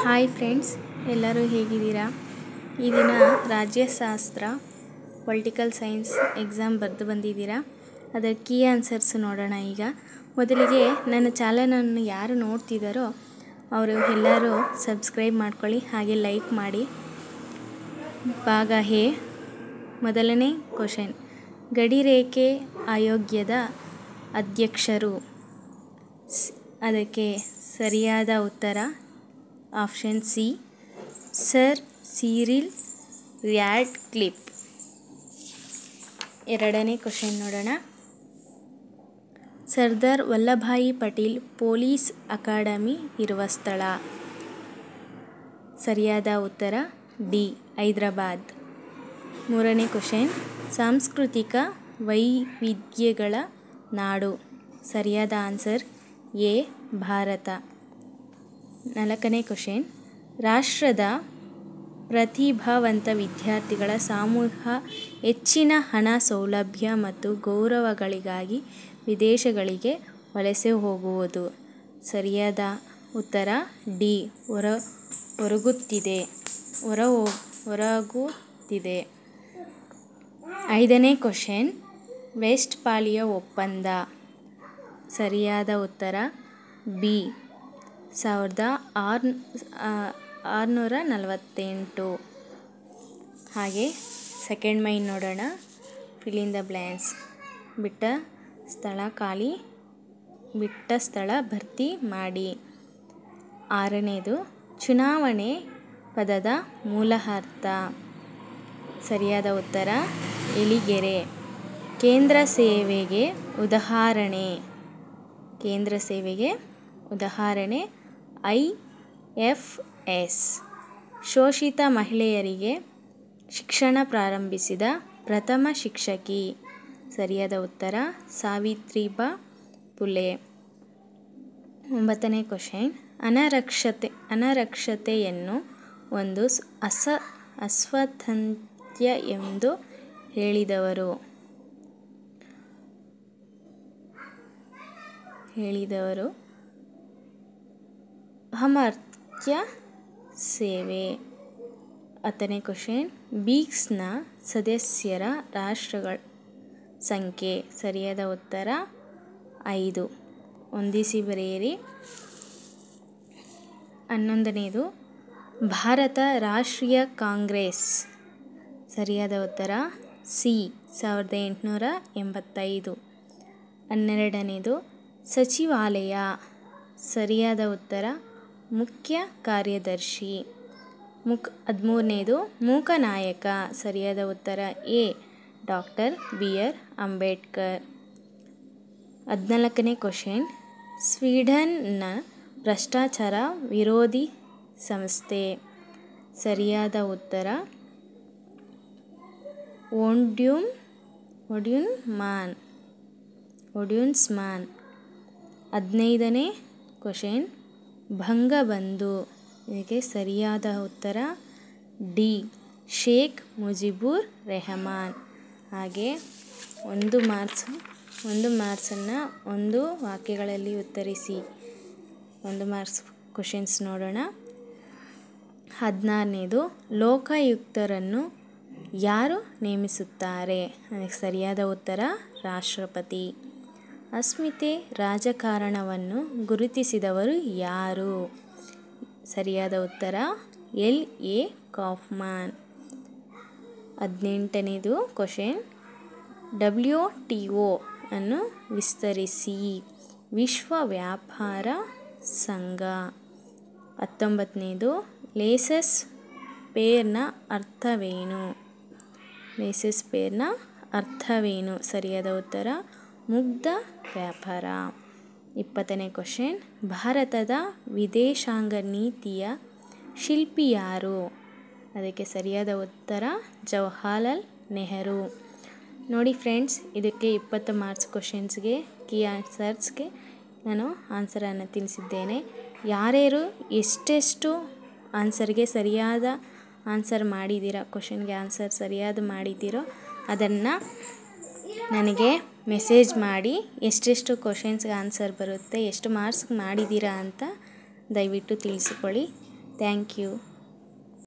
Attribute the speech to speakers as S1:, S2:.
S1: hi friends ಎಲ್ಲರೂ ಹೇಗಿದ್ದೀರಾ ಈ ದಿನ ರಾಜ್ಯಶಾಸ್ತ್ರ ಪೊಲಿಟಿಕಲ್ ಸೈನ್ಸ್ ಎಕ್ಸಾಮ್ ಬರೆದು ಬಂದಿದ್ದೀರಾ ಅದರ ಕೀ ಆನ್ಸರ್ಸ್ ನೋಡೋಣ ಈಗ ಮೊದಲಿಗೆ ನನ್ನ ಚಾನಲನ್ನು ಯಾರು ನೋಡ್ತಿದ್ದಾರೋ ಅವರು ಎಲ್ಲರೂ ಸಬ್ಸ್ಕ್ರೈಬ್ ಮಾಡ್ಕೊಳ್ಳಿ ಹಾಗೆ ಲೈಕ್ ಮಾಡಿ ಭಾಗ ಹೇ ಮೊದಲನೇ ಕ್ವಶನ್ ಗಡಿರೇಖೆ ಆಯೋಗ್ಯದ ಅಧ್ಯಕ್ಷರು ಸ್- ಅದಕ್ಕೆ ಸರಿಯಾದ ಉತ್ತರ option C sir Cyril Radcliffe ಎರಡನೇ ಕ್ವಶನ್ ನೋಡೋಣ ಸರ್ದಾರ್ ವಲ್ಲಭಾಯಿ ಪಟೇಲ್ ಪೊಲೀಸ್ ಅಕಾಡೆಮಿ ಇರುವ ಸ್ಥಳ ಸರಿಯಾದ ಉತ್ತರ ಡಿ ಹೈದರಾಬಾದ್ ಮೂರನೇ ಕ್ವಶನ್ ಸಾಂಸ್ಕೃತಿಕ ವೈವಿಧ್ಯಗಳ ನಾಡು ಸರಿಯಾದ ಆನ್ಸರ್ ಎ ಭಾರತ ನಾಲ್ಕನೇ ಕ್ವಶನ್ ರಾಷ್ಟ್ರದ ಪ್ರತಿಭಾವಂತ ವಿದ್ಯಾರ್ಥಿಗಳ ಸಮೂಹ ಹೆಚ್ಚಿನ ಹಣ ಸೌಲಭ್ಯ ಮತ್ತು ಗೌರವಗಳಿಗಾಗಿ ವಿದೇಶಗಳಿಗೆ ವಲಸೆ ಹೋಗುವುದು ಸರಿಯಾದ ಉತ್ತರ ಡಿ ಹೊರ ಹೊರಗುತ್ತಿದೆ ಹೊರ ಹೋ- ಹೊರಗುತ್ತಿದೆ ಐದನೇ ಕ್ವಶನ್ ವೆಸ್ಟ್ ಪಾಲಿಯ ಒಪ್ಪಂದ ಸರಿಯಾದ ಉತ್ತರ ಬಿ ಸಾವಿರದ ಆರು ಆರುನೂರ ನಲವತ್ತೆಂಟು ಹಾಗೆ ಸೆಕೆಂಡ್ ಮೈನ್ ನೋಡೋಣ ಫಿಲ್ ಇನ್ ದ ಬ್ಲ್ಯಾನ್ಸ್ ಬಿಟ್ಟ ಸ್ಥಳ ಖಾಲಿ ಬಿಟ್ಟ ಸ್ಥಳ ಭರ್ತಿ ಮಾಡಿ ಆರನೇದು ಚುನಾವಣೆ ಪದದ ಮೂಲ ಅರ್ಥ ಸರಿಯಾದ ಉತ್ತರ ಎಲಿಗೆರೆ ಕೇಂದ್ರ ಸೇವೆಗೆ ಉದಾಹರಣೆ ಕೇಂದ್ರ ಸೇವೆಗೆ ಉದಾಹರಣೆ ಐ ಎಫ್ ಎಸ್ ಶೋಷಿತ ಮಹಿಳೆಯರಿಗೆ ಶಿಕ್ಷಣ ಪ್ರಾರಂಭಿಸಿದ ಪ್ರಥಮ ಶಿಕ್ಷಕಿ ಸರಿಯಾದ ಉತ್ತರ ಸಾವಿತ್ರಿಬಾ ಫುಲೆ ಒಂಬತ್ತನೇ ಕ್ವಶನ್ ಅನರಕ್ಷತೆ ಅನರಕ್ಷತೆಯನ್ನು ಒಂದು ಸ್- ಅಸ ಅಸ್ವಾತಂತ್ರ್ಯ ಎಂದು ಹೇಳಿದವರು ಹೇಳಿದವರು ಅಮರ್ತ್ಯ ಸೇವೆ ಹತ್ತನೇ ಕ್ವಶನ್ ಬೀಕ್ಸ್ನ ಸದಸ್ಯರ ರಾಷ್ಟ್ರಗಳ ಸಂಖ್ಯೆ ಸರಿಯಾದ ಉತ್ತರ ಐದು ಹೊಂದಿಸಿ ಬರೆಯಿರಿ ಹನ್ನೊಂದನೇದು ಭಾರತ ರಾಷ್ಟ್ರೀಯ ಕಾಂಗ್ರೆಸ್ ಸರಿಯಾದ ಉತ್ತರ ಸಿ ಸಾವಿರದ ಎಂಟುನೂರ ಎಂಬತ್ತೈದು ಹನ್ನೆರಡನೇದು ಸಚಿವಾಲಯ ಸರಿಯಾದ ಉತ್ತರ ಮುಖ್ಯ ಕಾರ್ಯದರ್ಶಿ ಮುಕ್ ಹದಿಮೂರನೇದು ಮೂಕನಾಯಕ ಸರಿಯಾದ ಉತ್ತರ A doctor B R Ambedkar ಹದಿನಾಲ್ಕನೇ ಕ್ವಶನ್ ಸ್ವೀಡನ್ನ ಭ್ರಷ್ಟಾಚಾರ ವಿರೋಧಿ ಸಂಸ್ಥೆ ಸರಿಯಾದ ಉತ್ತರ ಓಂಡ್ಯೂಮ್ ಒಡ್ಯೂನ್ ಮಾನ್ ಒಡ್ಯೂನ್ಸ್ ಮಾನ್ ಹದಿನೈದನೇ ಕ್ವಶನ್ ಭಂಗಬಂಧು ಇದಕ್ಕೆ ಸರಿಯಾದ ಉತ್ತರ ಡಿ ಶೇಖ್ ಮುಜಿಬುರ್ ರೆಹಮಾನ್ ಹಾಗೆ ಒಂದು ಮಾರ್ಕ್ಸ್ ಒಂದು ಮಾರ್ಕ್ಸನ್ನು ಒಂದು ವಾಕ್ಯಗಳಲ್ಲಿ ಉತ್ತರಿಸಿ ಒಂದು ಮಾರ್ಕ್ಸ್ ಕ್ವಶನ್ಸ್ ನೋಡೋಣ ಹದಿನಾರನೇದು ಲೋಕಾಯುಕ್ತರನ್ನು ಯಾರು ನೇಮಿಸುತ್ತಾರೆ ಅದಕ್ಕೆ ಸರಿಯಾದ ಉತ್ತರ ರಾಷ್ಟ್ರಪತಿ ಅಸ್ಮಿತೆ ರಾಜಕಾರಣವನ್ನು ಗುರುತಿಸಿದವರು ಯಾರು ಸರಿಯಾದ ಉತ್ತರ ಎಲ್ ಎ ಕಾಫ್ಮಾನ್ ಹದಿನೆಂಟನೇದು ಕ್ವಶನ್ ಡಬ್ಲ್ಯೂ ಟಿ ಒ ಅನ್ನು ವಿಸ್ತರಿಸಿ ವಿಶ್ವ ವ್ಯಾಪಾರ ಸಂಘ ಹತ್ತೊಂಬತ್ತನೇದು ಲೇಸಸ್ ಪೇರ್ನ ಅರ್ಥವೇನು ಲೇಸಸ್ ಪೇರ್ನ ಅರ್ಥವೇನು ಸರಿಯಾದ ಉತ್ತರ ಮುಗ್ಧ ವ್ಯಾಪಾರ ಇಪ್ಪತ್ತನೇ ಕ್ವಶನ್ ಭಾರತದ ವಿದೇಶಾಂಗ ನೀತಿಯ ಶಿಲ್ಪಿ ಯಾರು ಅದಕ್ಕೆ ಸರಿಯಾದ ಉತ್ತರ ಜವಾಹರ್ಲಾಲ್ ನೆಹರು ನೋಡಿ ಫ್ರೆಂಡ್ಸ್ ಇದಕ್ಕೆ ಇಪ್ಪತ್ತು ಮಾರ್ಕ್ಸ್ ಕ್ವಶನ್ಸ್ಗೆ ಕೀ ಆನ್ಸರ್ಸ್ಗೆ ನಾನು ಆನ್ಸರನ್ನು ತಿಳಿಸಿದ್ದೇನೆ ಯಾರ್ಯಾರು ಎಷ್ಟೆಷ್ಟು ಆನ್ಸರ್ಗೆ ಸರಿಯಾದ ಆನ್ಸರ್ ಮಾಡಿದ್ದೀರಾ ಕ್ವಶನ್ಗೆ ಆನ್ಸರ್ ಸರಿಯಾದ ಮಾಡಿದ್ದೀರೋ ಅದನ್ನು ನನಗೆ ಮೆಸೇಜ್ ಮಾಡಿ ಎಷ್ಟೆಷ್ಟು ಕ್ವಶನ್ಸ್ಗೆ ಆನ್ಸರ್ ಬರುತ್ತೆ ಎಷ್ಟು ಮಾರ್ಕ್ಸ್ ಮಾಡಿದ್ದೀರಾ ಅಂತ ದಯವಿಟ್ಟು ತಿಳಿಸಿಕೊಳ್ಳಿ ಥ್ಯಾಂಕ್ ಯು